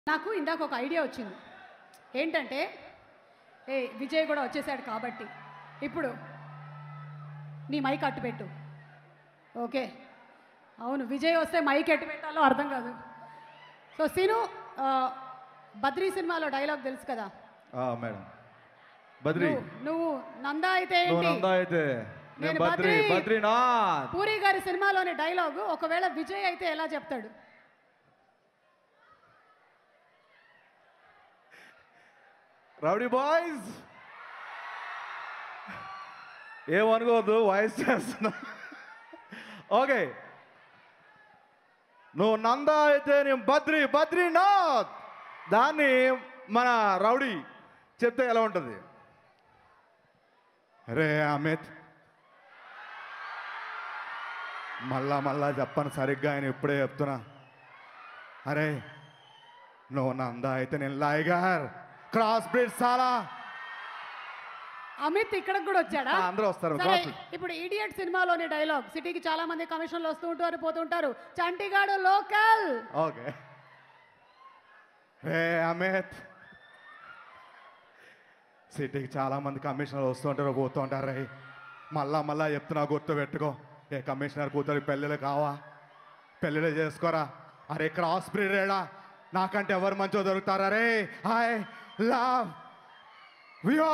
నాకు ఇందాక ఒక ఐడియా వచ్చింది ఏంటంటే ఏ విజయ్ కూడా వచ్చేసాడు కాబట్టి ఇప్పుడు నీ మైక్ అట్టు పెట్టు ఓకే అవును విజయ్ వస్తే మైక్ ఎట్టు పెట్టాలో అర్థం కాదు సో సీను ఆ, బద్రీ సినిమాలో డైలాగ్ తెలుసు కదా ఆ, మేడం బద్రి నువ్వు నువ్వు నందా అయితే నువ్వు ఏంటి నందా అయితే నేను నేను బద్రి బద్రి. బద్రీనాథ్ పూరి గారి సినిమాలోని డైలాగ్ ఒకవేళ విజయ్ అయితే ఎలా చెప్తాడు రౌడీ బాయ్స్ ఏమనుకోవద్దు వాయిస్ చేస్తున్నా ఓకే నువ్వు నందా అయితే నేను బద్రి బద్రీనాథ్ దాన్ని మన రౌడీ చెప్తే ఎలా ఉంటుంది రే అమిత్ మళ్ళా మళ్ళా చెప్పను సరిగ్గా ఆయన ఇప్పుడే చెప్తున్నా అరే నువ్వు నందా అయితే నేను లైగర్ క్రాస్ బ్రిడ్ సాలా అమిత్ ఇక్కడికి కూడా వచ్చాడా ఆ, అందరూ వస్తారు, సరే, cross. ఇప్పుడు ఇడియట్ సినిమాలోని డైలాగ్ సిటీకి చాలా మంది కమిషన్లు వస్తూ ఉంటారు పోతుంటారు చంటిగాడు లోకల్ ఓకే రే అమిత్ సిటీకి చాలా మంది కమిషనర్ వస్తుంటారు పోతుంటారు రే మళ్ళా మళ్ళా చెప్తున్నా గుర్తు పెట్టుకో ఏ కమిషనర్ కూతురు పెళ్ళిళ్ళు కావా పెళ్ళిళ్ళు చేసుకోరా అరే క్రాస్ బ్రీడేడా నాకంటే ఎవరు మంచో దొరుకుతారా రే హాయ్ లవ్ వ్యో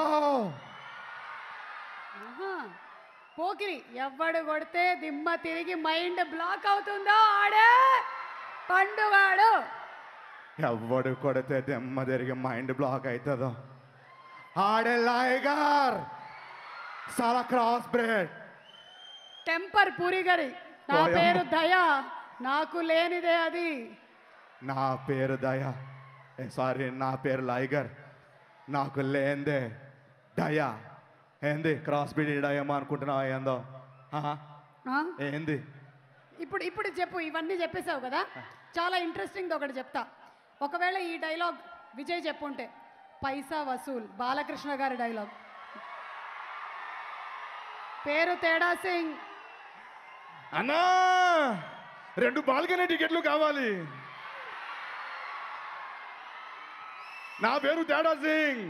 ఆహా. పోకిరి ఎవ్వడు కొడితే దిమ్మ తిరిగి మైండ్ బ్లాక్ అవుతుందో ఆడే పండుగాడు ఎవడు కొడితే దెమ్మ తిరిగి మైండ్ బ్లాక్ అవుతుందో ఆడే లైగర్ చాలా క్రాస్ బ్రేడ్ టెంపర్ పూరి గారి నా ఓయమ్మ. పేరు దయ నాకు లేనిదే అది నా పేరు దయ సారీ నా పేరు లైగర్ నాకు లేందే దయ ఏంది క్రాస్ బ్రీడ్ డయమో అనుకుంటున్నావా ఏందో ఆహా, ఆ? ఏంది ఇప్పుడు ఇప్పుడు చెప్పు ఇవన్నీ చెప్పేశావు కదా చాలా ఇంట్రెస్టింగ్ ఒకటి చెప్తా ఒకవేళ ఈ డైలాగ్ విజయ్ చెప్పుంటే పైసా వసూల్ బాలకృష్ణ గారి డైలాగ్ పేరు తేడా సింగ్ అన్నా రెండు బాల్కనీ టికెట్లు కావాలి నా పేరు తేడా సింగ్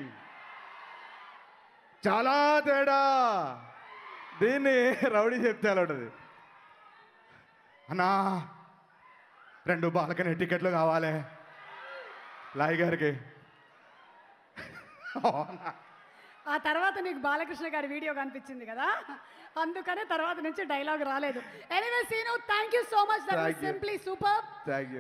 చాలా తేడా దీన్ని రౌడీ చెప్తే ఎలా ఉంటుంది అన్నా రెండు బాల్కనీ టికెట్లు కావాలి లాయ్ గారికి అవునా? ఆ తర్వాత నీకు బాలకృష్ణ గారి వీడియో కనిపించింది కదా అందుకనే తర్వాత నుంచి డైలాగ్ రాలేదు anyway scene thank you so much that Thank you. Simply super Thank you.